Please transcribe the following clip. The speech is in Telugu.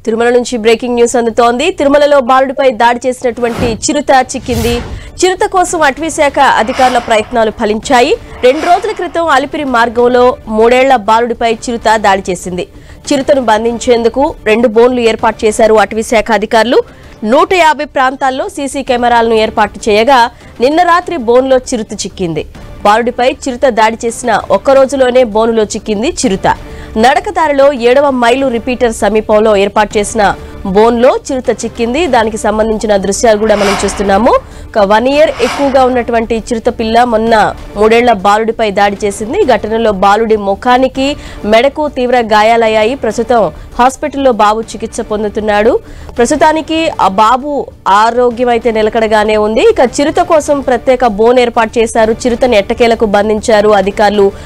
తిరుమల నుంచి బ్రేకింగ్ న్యూస్ అందుతోంది తిరుమలలో బాలుడిపై దాడి చేసినటువంటి చిరుత చిక్కింది చిరుత కోసం అటవీ శాఖ అధికారుల ప్రయత్నాలు ఫలించాయి రెండు రోజుల క్రితం అలిపిరి మార్గంలో మూడేళ్ల బాలుడిపై చిరుత దాడి చేసింది చిరుతను బంధించేందుకు రెండు బోన్లు ఏర్పాటు చేశారు అటవీ శాఖ అధికారులు నూట యాభై ప్రాంతాల్లో సీసీ కెమెరాలను ఏర్పాటు చేయగా నిన్న రాత్రి బోన్లో చిరుత చిక్కింది బాలుడిపై చిరుత దాడి చేసిన ఒక్క రోజులోనే బోనులో చిక్కింది చిరుత నడకదారిలో ఏడవ మైలు రిపీటర్ సమీపంలో ఏర్పాటు చేసిన బోన్లో చిరుత చిక్కింది దానికి సంబంధించిన దృశ్యాలు కూడా మనం చూస్తున్నాము ఒక వన్ ఇయర్ ఎక్కువగా ఉన్నటువంటి చిరుత పిల్ల మొన్న మూడేళ్ల బాలుడిపై దాడి చేసింది ఈ ఘటనలో బాలుడి ముఖానికి మెడకు తీవ్ర గాయాలయ్యాయి ప్రస్తుతం హాస్పిటల్లో బాబు చికిత్స పొందుతున్నాడు ప్రస్తుతానికి ఆ బాబు ఆరోగ్యం అయితే నిలకడగానే ఉంది ఇక చిరుత కోసం ప్రత్యేక బోన్ ఏర్పాటు చేశారు చిరుతని ఎట్టకేలకు బంధించారు అధికారులు